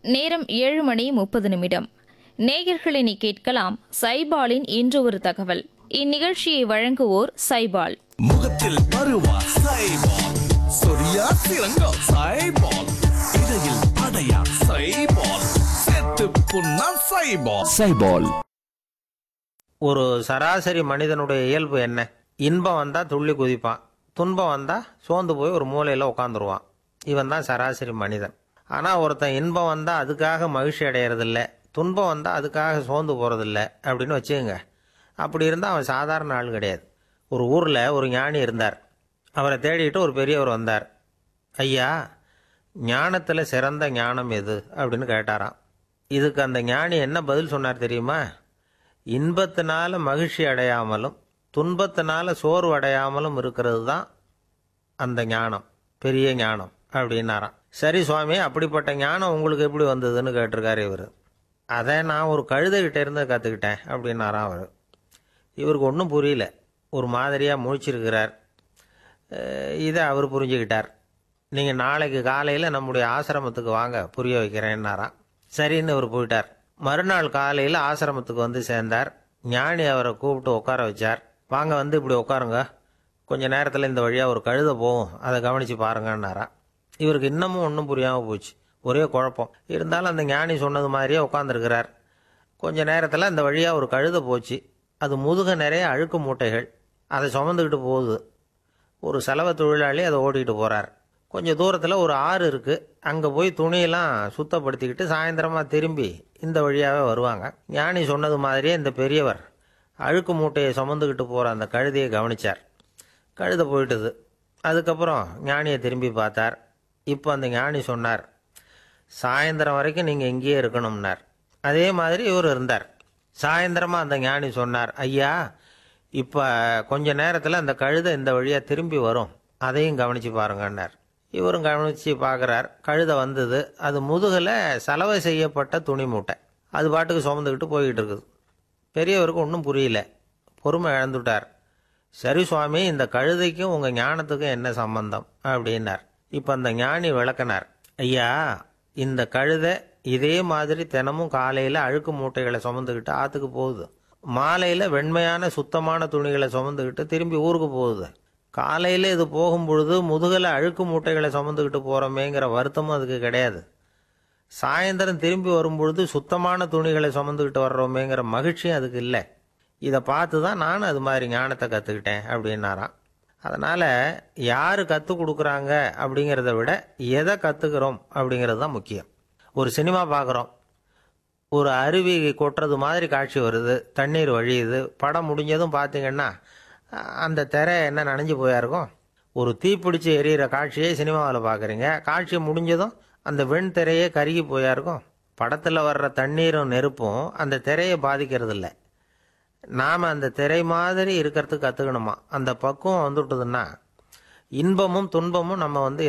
நேரம் ஏழு மணி முப்பது நிமிடம் நேயர்களினி கேட்கலாம் சைபாலின் இன்று ஒரு தகவல் இந்நிகழ்ச்சியை வழங்குவோர் சைபால் முகத்தில் பருவா சைபால் சொரியா சிறங்கா சைபால் இடையில் அடையா சைபால் செத்து புண்ணா சைபால் சைபால் ஒரு சராசரி மனிதனுடைய இயல்பு என்ன இன்பம் வந்தால் துள்ளி குதிப்பான் துன்பம் வந்தால் சோர்ந்து போய் ஒரு மூலையில் உட்காந்துருவான் இவன் தான் சராசரி மனிதன் ஆனால் ஒருத்தன் இன்பம் வந்தால் அதுக்காக மகிழ்ச்சி அடையிறதில்ல துன்பம் வந்தால் அதுக்காக சோர்ந்து போகிறதில்ல அப்படின்னு வச்சுக்கோங்க அப்படி இருந்தால் அவன் சாதாரண ஆள் கிடையாது ஒரு ஊரில் ஒரு ஞானி இருந்தார் அவரை தேடிட்டு ஒரு பெரியவர் வந்தார் ஐயா ஞானத்தில் சிறந்த ஞானம் எது அப்படின்னு கேட்டாராம் இதுக்கு அந்த ஞானி என்ன பதில் சொன்னார் தெரியுமா இன்பத்தினால மகிழ்ச்சி அடையாமலும் துன்பத்தினால சோர்வு அடையாமலும் இருக்கிறது தான் அந்த ஞானம் பெரிய ஞானம் அப்படின்னாராம் சரி சுவாமி அப்படிப்பட்ட ஞானம் உங்களுக்கு எப்படி வந்ததுன்னு கேட்டிருக்காரு இவர் அதை நான் ஒரு கழுதைகிட்ட இருந்து கற்றுக்கிட்டேன் அப்படின்னாராம் அவர் இவருக்கு ஒன்றும் புரியல ஒரு மாதிரியாக முழிச்சிருக்கிறார் அஹ் இதை அவர் புரிஞ்சுக்கிட்டார் நீங்கள் நாளைக்கு காலையில் நம்முடைய ஆசிரமத்துக்கு வாங்க புரிய வைக்கிறேன்னாராம் சரின்னு அவர் போயிட்டார் மறுநாள் காலையில் ஆசிரமத்துக்கு வந்து சேர்ந்தார் ஞானி அவரை கூப்பிட்டு உட்கார வச்சார் வாங்க வந்து இப்படி உட்காருங்க கொஞ்ச நேரத்தில் இந்த வழியாக ஒரு கழுதை போகும் அதை கவனித்து பாருங்கன்னாராம் இவருக்கு இன்னமும் ஒன்றும் புரியாமல் போச்சு ஒரே குழப்பம் இருந்தாலும் அந்த ஞானி சொன்னது மாதிரியே உட்காந்துருக்கிறார் கொஞ்ச நேரத்தில் அந்த வழியாக ஒரு கழுதை போச்சு அது முதுக நிறைய அழுக்கு மூட்டைகள் அதை சுமந்துக்கிட்டு போகுது ஒரு செலவு தொழிலாளி அதை ஓட்டிகிட்டு போகிறார் கொஞ்சம் தூரத்தில் ஒரு ஆறு இருக்குது அங்கே போய் துணியெல்லாம் சுத்தப்படுத்திக்கிட்டு சாயந்தரமாக திரும்பி இந்த வழியாகவே வருவாங்க ஞானி சொன்னது மாதிரியே இந்த பெரியவர் அழுக்கு மூட்டையை சுமந்துக்கிட்டு போகிற அந்த கழுதையை கவனிச்சார் கழுதை போயிட்டுது அதுக்கப்புறம் ஞானியை திரும்பி பார்த்தார் இப்போ அந்த ஞானி சொன்னார் சாயந்தரம் வரைக்கும் நீங்கள் இங்கேயே இருக்கணும்னார் அதே மாதிரி இவர் இருந்தார் சாயந்தரமாக அந்த ஞானி சொன்னார் ஐயா இப்போ கொஞ்ச நேரத்தில் அந்த கழுதை இந்த வழியாக திரும்பி வரும் அதையும் கவனித்து பாருங்கன்னார் இவரும் கவனித்து பார்க்குறார் கழுதை வந்தது அது முதுகில் சலவை செய்யப்பட்ட துணி மூட்டை அது பாட்டுக்கு சுமந்துக்கிட்டு போய்கிட்டு இருக்குது பெரியவருக்கு ஒன்றும் புரியல பொறுமை இழந்துட்டார் சரி சுவாமி இந்த கழுதைக்கும் உங்கள் ஞானத்துக்கும் என்ன சம்பந்தம் அப்படின்னார் இப்போ அந்த ஞானி விளக்கினார் ஐயா இந்த கழுதை இதே மாதிரி தினமும் காலையில் அழுக்கு மூட்டைகளை சுமந்துக்கிட்டு ஆற்றுக்கு போகுது மாலையில் வெண்மையான சுத்தமான துணிகளை சுமந்துக்கிட்டு திரும்பி ஊருக்கு போகுது காலையில் இது போகும் பொழுது முதுகில் அழுக்கு மூட்டைகளை சுமந்துக்கிட்டு போகிறோமேங்கிற வருத்தமும் அதுக்கு கிடையாது சாயந்தரம் திரும்பி வரும்பொழுது சுத்தமான துணிகளை சுமந்துக்கிட்டு வர்றோமேங்கிற மகிழ்ச்சியும் அதுக்கு இல்லை இதை பார்த்து தான் நானும் அது மாதிரி ஞானத்தை கற்றுக்கிட்டேன் அப்படின்னாராம் அதனால் யார் கற்றுக் கொடுக்குறாங்க அப்படிங்கிறத விட எதை கற்றுக்கிறோம் அப்படிங்கிறது தான் முக்கியம் ஒரு சினிமா பார்க்குறோம் ஒரு அருவி கொட்டுறது மாதிரி காட்சி வருது தண்ணீர் வழியுது படம் முடிஞ்சதும் பார்த்தீங்கன்னா அஹ், அந்த திரை என்ன நனைஞ்சு போயா இருக்கும் ஒரு தீப்பிடிச்சு எரியிற காட்சியை சினிமாவில் பார்க்குறீங்க காட்சி முடிஞ்சதும் அந்த வெண் திரையே கருகி போயா இருக்கும் படத்தில் வர்ற தண்ணீரும் நெருப்பும் அந்த திரையை பாதிக்கிறது இல்லை நாம் அந்த திரை மாதிரி இருக்கிறதுக்கு கற்றுக்கணுமா அந்த பக்குவம் வந்துவிட்டதுன்னா இன்பமும் துன்பமும் நம்ம வந்து